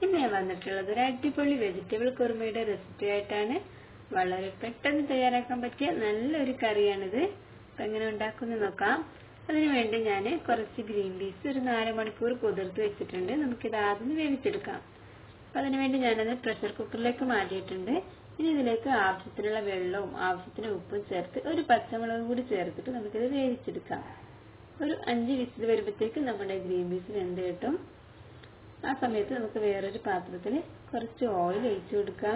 ഇന്ന് ഞാൻ വന്നിട്ടുള്ളത് ഒരു അടിപൊളി വെജിറ്റബിൾ കുറുമയുടെ റെസിപ്പി ആയിട്ടാണ് വളരെ പെട്ടെന്ന് തയ്യാറാക്കാൻ പറ്റിയ നല്ലൊരു കറിയാണിത് അപ്പൊ എങ്ങനെ ഉണ്ടാക്കുന്നു നോക്കാം അതിനു വേണ്ടി ഞാൻ കുറച്ച് ഗ്രീൻ പീസ് ഒരു നാല് മണിക്കൂർ കുതിർത്ത് വെച്ചിട്ടുണ്ട് നമുക്കിത് ആദ്യം വേവിച്ചെടുക്കാം അപ്പൊ അതിനുവേണ്ടി ഞാനത് പ്രഷർ കുക്കറിലേക്ക് മാറ്റിയിട്ടുണ്ട് ഇനി ഇതിലേക്ക് ആവശ്യത്തിനുള്ള വെള്ളവും ആവശ്യത്തിന് ഉപ്പും ചേർത്ത് ഒരു പച്ചമുളകും കൂടി ചേർത്തിട്ട് നമുക്കിത് വേവിച്ചെടുക്കാം ഒരു അഞ്ച് വിസിൽ വരുമ്പോഴത്തേക്ക് നമ്മുടെ ഗ്രീൻ പീസ് വെന്ത് കിട്ടും ആ സമയത്ത് നമുക്ക് വേറൊരു പാത്രത്തിൽ കുറച്ച് ഓയിൽ ഒഴിച്ചു കൊടുക്കാം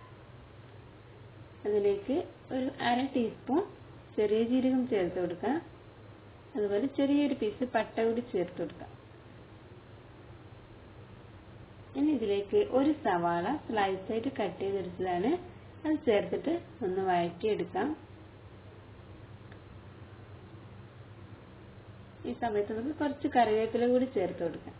അതിലേക്ക് ഒരു അര ടീസ്പൂൺ ചെറിയ ജീരകം ചേർത്ത് കൊടുക്കാം അതുപോലെ ചെറിയൊരു പീസ് പട്ട കൂടി ചേർത്ത് കൊടുക്കാം ഇനി ഇതിലേക്ക് ഒരു സവാള സ്ലൈസ് ആയിട്ട് കട്ട് ചെയ്തെടുത്തതാണ് അത് ചേർത്തിട്ട് ഒന്ന് വഴറ്റിയെടുക്കാം ഈ സമയത്ത് നമുക്ക് കുറച്ച് കറിവേപ്പില കൂടി ചേർത്ത് കൊടുക്കാം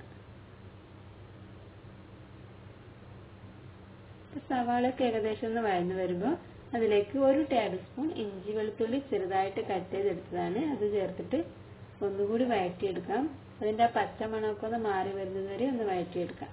സവാളയൊക്കെ ഏകദേശം ഒന്ന് വഴന്നു വരുമ്പോൾ അതിലേക്ക് ഒരു ടേബിൾ സ്പൂൺ ഇഞ്ചി വെളുത്തുള്ളി ചെറുതായിട്ട് കട്ട് ചെയ്തെടുത്തതാണ് അത് ചേർത്തിട്ട് ഒന്നുകൂടി വഴറ്റിയെടുക്കാം അതിന്റെ ആ പച്ച മണമൊക്കെ ഒന്ന് മാറി വരുന്നത് വരെ ഒന്ന് വഴറ്റിയെടുക്കാം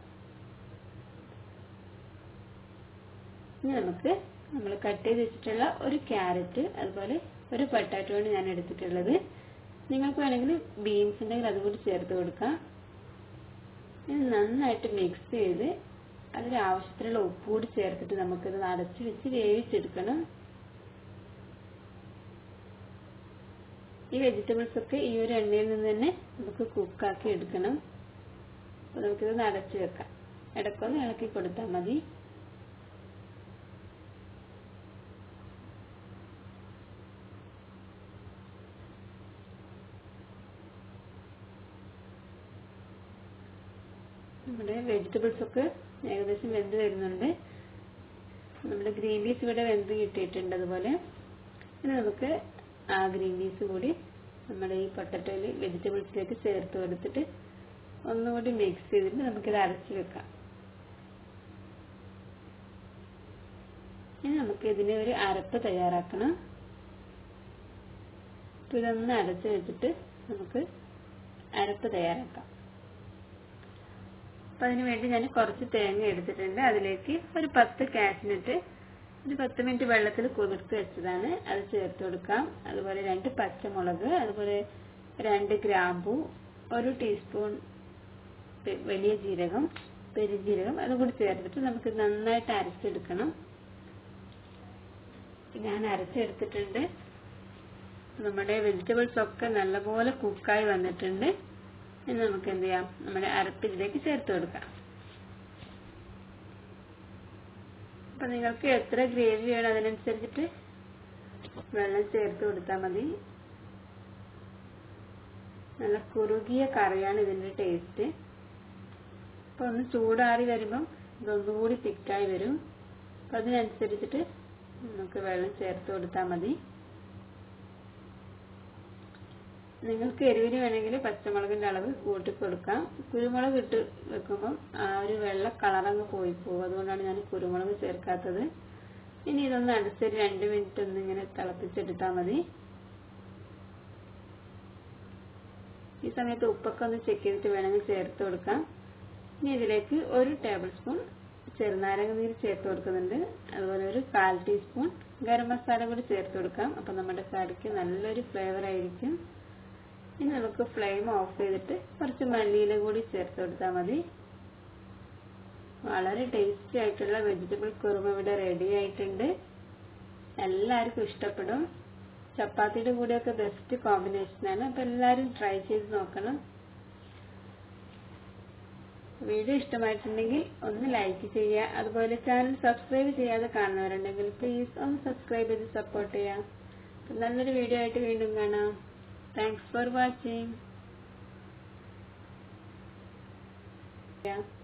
ഇനി നമുക്ക് നമ്മൾ കട്ട് ചെയ്ത് വെച്ചിട്ടുള്ള ഒരു ക്യാരറ്റ് അതുപോലെ ഒരു പൊട്ടാറ്റോ ആണ് ഞാൻ എടുത്തിട്ടുള്ളത് നിങ്ങൾക്ക് വേണമെങ്കിൽ ബീൻസ് ഉണ്ടെങ്കിൽ അതുകൂടി ചേർത്ത് കൊടുക്കാം ഇത് നന്നായിട്ട് മിക്സ് ചെയ്ത് അതിൽ ആവശ്യത്തിനുള്ള ഉപ്പ് കൂടി ചേർത്തിട്ട് നമുക്കിത് അടച്ചു വെച്ച് വേവിച്ചെടുക്കണം ഈ വെജിറ്റബിൾസ് ഒക്കെ ഈ ഒരു എണ്ണയിൽ നിന്ന് തന്നെ നമുക്ക് കുക്കാക്കി എടുക്കണം അപ്പൊ നമുക്കിത് അടച്ചു വെക്കാം ഇടയ്ക്കൊന്ന് ഇളക്കി കൊടുത്താൽ മതി നമ്മുടെ വെജിറ്റബിൾസ് ഒക്കെ ഏകദേശം വെന്ത് വരുന്നുണ്ട് നമ്മുടെ ഗ്രീൻ പീസ് ഇവിടെ വെന്ത് കിട്ടിയിട്ടുണ്ട് അതുപോലെ ഇനി നമുക്ക് ആ ഗ്രീൻ പീസ് കൂടി നമ്മുടെ ഈ പൊട്ടറ്റോയിൽ വെജിറ്റബിൾസിലേക്ക് ചേർത്ത് കൊടുത്തിട്ട് ഒന്നുകൂടി മിക്സ് ചെയ്തിട്ട് നമുക്കിത് അരച്ച് വെക്കാം ഇനി നമുക്ക് ഇതിന് ഒരു അരപ്പ് തയ്യാറാക്കണം അപ്പൊ ഇതൊന്ന് അടച്ച് വെച്ചിട്ട് നമുക്ക് അരപ്പ് തയ്യാറാക്കാം അപ്പൊ അതിന് വേണ്ടി ഞാൻ കുറച്ച് തേങ്ങ എടുത്തിട്ടുണ്ട് അതിലേക്ക് ഒരു പത്ത് കാഷ്നട്ട് ഒരു പത്ത് മിനിറ്റ് വെള്ളത്തിൽ കുതിർത്ത് വെച്ചതാണ് അത് ചേർത്ത് കൊടുക്കാം അതുപോലെ രണ്ട് പച്ചമുളക് അതുപോലെ രണ്ട് ഗ്രാമ്പു ഒരു ടീസ്പൂൺ വലിയ ജീരകം പെരുജീരകം അതും കൂടി ചേർത്തിട്ട് നമുക്ക് നന്നായിട്ട് അരച്ചെടുക്കണം ഞാൻ അരച്ചെടുത്തിട്ടുണ്ട് നമ്മുടെ വെജിറ്റബിൾസ് ഒക്കെ നല്ലപോലെ കുക്കായി വന്നിട്ടുണ്ട് ഇനി നമുക്ക് എന്ത് ചെയ്യാം നമ്മുടെ അരപ്പ് ഇതിലേക്ക് ചേർത്ത് കൊടുക്കാം അപ്പൊ നിങ്ങൾക്ക് എത്ര ഗ്രേവി വേണം അതിനനുസരിച്ചിട്ട് വെള്ളം ചേർത്ത് കൊടുത്താൽ മതി നല്ല കുറുകിയ കറിയാണ് ഇതിന്റെ ടേസ്റ്റ് അപ്പൊ ഒന്ന് ചൂടാറി വരുമ്പം ഇതൊന്നുകൂടി തിക്കായി വരും അപ്പൊ അതിനനുസരിച്ചിട്ട് നമുക്ക് വെള്ളം ചേർത്ത് കൊടുത്താൽ മതി നിങ്ങൾക്ക് എരിവിന് വേണമെങ്കിൽ പച്ചമുളകിന്റെ അളവ് കൂട്ടി കൊടുക്കാം കുരുമുളക് ഇട്ട് വെക്കുമ്പം ആ ഒരു വെള്ള കളറങ്ങ് പോയി പോകും അതുകൊണ്ടാണ് ഞാൻ കുരുമുളക് ചേർക്കാത്തത് ഇനി ഇതൊന്ന് അടിച്ചൊരു രണ്ട് മിനിറ്റ് ഒന്ന് ഇങ്ങനെ തിളപ്പിച്ചെടുത്താൽ മതി ഈ സമയത്ത് ഉപ്പൊക്കെ ഒന്ന് ചെക്ക് ചെയ്തിട്ട് വേണമെങ്കിൽ ചേർത്ത് കൊടുക്കാം ഇനി ഇതിലേക്ക് ഒരു ടേബിൾ സ്പൂൺ ചെറുനാരങ്ങ നീര് ചേർത്ത് കൊടുക്കുന്നുണ്ട് അതുപോലെ ഒരു കാൽ ടീസ്പൂൺ ഗരം മസാല കൂടി ചേർത്ത് കൊടുക്കാം അപ്പൊ നമ്മുടെ കറിക്ക് നല്ലൊരു ഫ്ലേവർ ആയിരിക്കും ഇനി നമുക്ക് ഫ്ലെയിം ഓഫ് ചെയ്തിട്ട് കുറച്ച് മല്ലിയില കൂടി ചേർത്ത് കൊടുത്താൽ മതി വളരെ ടേസ്റ്റി ആയിട്ടുള്ള വെജിറ്റബിൾ കുറുമ ഇവിടെ റെഡി ആയിട്ടുണ്ട് എല്ലാവർക്കും ഇഷ്ടപ്പെടും ചപ്പാത്തിയുടെ കൂടെയൊക്കെ ബെസ്റ്റ് കോമ്പിനേഷനാണ് അപ്പൊ എല്ലാവരും ട്രൈ ചെയ്ത് നോക്കണം വീഡിയോ ഇഷ്ടമായിട്ടുണ്ടെങ്കിൽ ഒന്ന് ലൈക്ക് ചെയ്യുക അതുപോലെ ചാനൽ സബ്സ്ക്രൈബ് ചെയ്യാതെ കാണുന്നവരുണ്ടെങ്കിൽ പ്ലീസ് ഒന്ന് സബ്സ്ക്രൈബ് ചെയ്ത് സപ്പോർട്ട് ചെയ്യാം നല്ലൊരു വീഡിയോ ആയിട്ട് വീണ്ടും കാണാം Thanks for watching. Yeah.